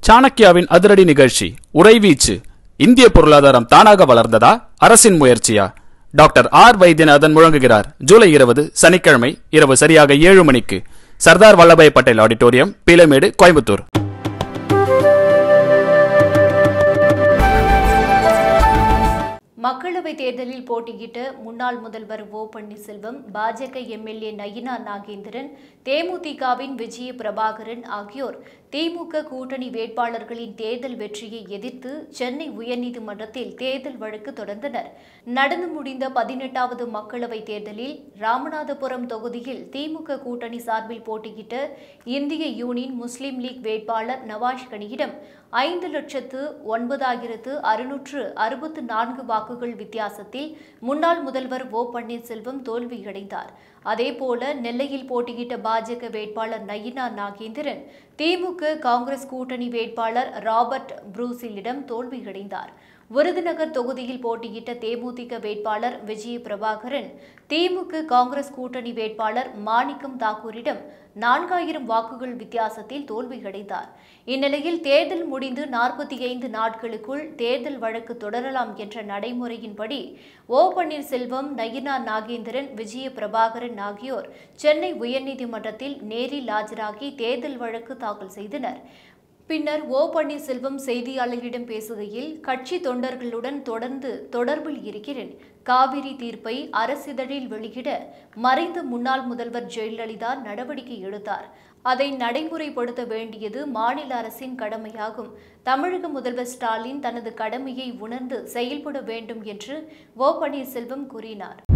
சாணக்கியாவின் அதிரடி நிகழ்ச்சி உறைவீச்சு இந்திய பொருளாதாரம் தானாக வளர்ந்ததா அரசின் முயற்சியா டாக்டர் ஆர் வைத்தியநாதன் முழங்குகிறார் ஜூலை இருபது சனிக்கிழமை இரவு சரியாக ஏழு மணிக்கு சர்தார் வல்லபாய் பட்டேல் ஆடிட்டோரியம் பீலமேடு கோயம்புத்தூர் மக்களவைத் தேர்தலில் போட்டியிட்ட முன்னாள் முதல்வர் ஓ பன்னீர்செல்வம் பாஜக எம்எல்ஏ நயினா நாகேந்திரன் தேமுதிகவின் விஜய பிரபாகரன் ஆகியோர் திமுக கூட்டணி வேட்பாளர்களின் தேர்தல் வெற்றியை எதிர்த்து சென்னை உயர்நீதிமன்றத்தில் தேர்தல் வழக்கு தொடர்ந்தனர் நடந்து முடிந்த பதினெட்டாவது மக்களவைத் தேர்தலில் ராமநாதபுரம் தொகுதியில் திமுக கூட்டணி சார்பில் போட்டியிட்ட இந்திய யூனியன் முஸ்லீம் லீக் வேட்பாளர் நவாஸ் கனியிடம் ஐந்து லட்சத்து ஒன்பதாயிரத்து அறுநூற்று அறுபத்து நான்கு வாக்குகள் வித்தியாசத்தில் முன்னாள் முதல்வர் ஓ பன்னீர்செல்வம் தோல்வியடைந்தார் அதேபோல நெல்லையில் போட்டியிட்ட பாஜக வேட்பாளர் நயினா நாகேந்திரன் திமுக காங்கிரஸ் கூட்டணி வேட்பாளர் ராபர்ட் புரூசிலிடம் தோல்வியடைந்தார் விருதுநகர் தொகுதியில் போட்டியிட்ட தேமுதிக வேட்பாளர் விஜய பிரபாகரன் திமுக காங்கிரஸ் கூட்டணி வேட்பாளர் மாணிக்கம் தாக்கூரிடம் நான்காயிரம் வாக்குகள் வித்தியாசத்தில் தோல்வியடைந்தார் இந்நிலையில் தேர்தல் முடிந்து நாற்பத்தி ஐந்து நாட்களுக்குள் தேர்தல் வழக்கு தொடரலாம் என்ற நடைமுறையின்படி ஓ பன்னீர்செல்வம் நயினா நாகேந்திரன் விஜய பிரபாகரன் ஆகியோர் சென்னை உயர்நீதிமன்றத்தில் நேரில் ஆஜராகி தேர்தல் வழக்கு தாக்கல் செய்தனர் பின்னர் ஓ பன்னீர்செல்வம் செய்தியாளர்களிடம் பேசுகையில் கட்சி தொண்டர்களுடன் தொடர்ந்து தொடர்பில் இருக்கிறேன் காவிரி தீர்ப்பை அரசிதழில் வெளியிட மறைந்த முன்னாள் முதல்வர் ஜெயலலிதா நடவடிக்கை எடுத்தார் அதை நடைமுறைப்படுத்த வேண்டியது மாநில அரசின் கடமையாகும் தமிழக முதல்வர் ஸ்டாலின் தனது கடமையை உணர்ந்து செயல்பட வேண்டும் என்று ஓ பன்னீர்செல்வம் கூறினார்